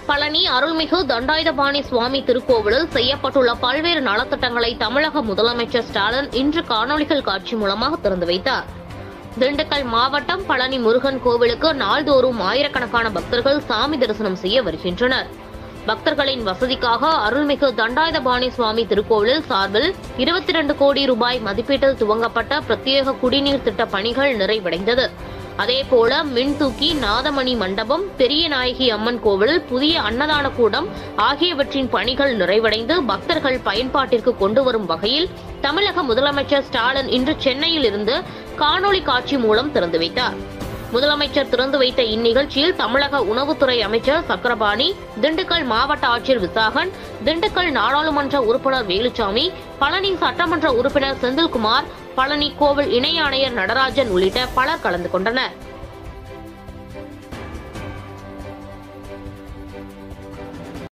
பழனி அருள்மிகு தண்டாயுதபாணி சுவாமி திருக்கோவிலில் செய்யப்பட்டுள்ள பல்வேறு நலத்திட்டங்களை தமிழக முதலமைச்சர் ஸ்டாலின் இன்று காணொலிகள் காட்சி மூலமாக திறந்து வைத்தார் திண்டுக்கல் மாவட்டம் பழனி முருகன் கோவிலுக்கு நாள்தோறும் ஆயிரக்கணக்கான பக்தர்கள் சாமி தரிசனம் செய்ய வருகின்றனர் பக்தர்களின் வசதிக்காக அருள்மிகு தண்டாயுதபாணி சுவாமி திருக்கோவிலில் சார்பில் இருபத்தி இரண்டு கோடி ரூபாய் மதிப்பீட்டில் துவங்கப்பட்ட பிரத்யேக குடிநீர் திட்ட பணிகள் நிறைவடைந்தது அதேபோல மின்தூக்கி நாதமணி மண்டபம் பெரிய நாயகி அம்மன் கோவில் புதிய அன்னதான கூடம் ஆகியவற்றின் பணிகள் நிறைவடைந்து பக்தர்கள் பயன்பாட்டிற்கு கொண்டு வரும் வகையில் தமிழக முதலமைச்சர் ஸ்டாலின் இன்று சென்னையில் இருந்து காணொளி காட்சி மூலம் திறந்து வைத்தார் முதலமைச்சர் திறந்து வைத்த இந்நிகழ்ச்சியில் தமிழக உணவுத்துறை அமைச்சர் சக்கரபாணி திண்டுக்கல் மாவட்ட ஆட்சியர் விசாகன் திண்டுக்கல் நாடாளுமன்ற உறுப்பினர் வேலுச்சாமி பழனி சட்டமன்ற உறுப்பினர் செந்தில்குமார் பழனி கோவில் இணை ஆணையர் நடராஜன் உள்ளிட்ட பலர் கலந்து கொண்டனர்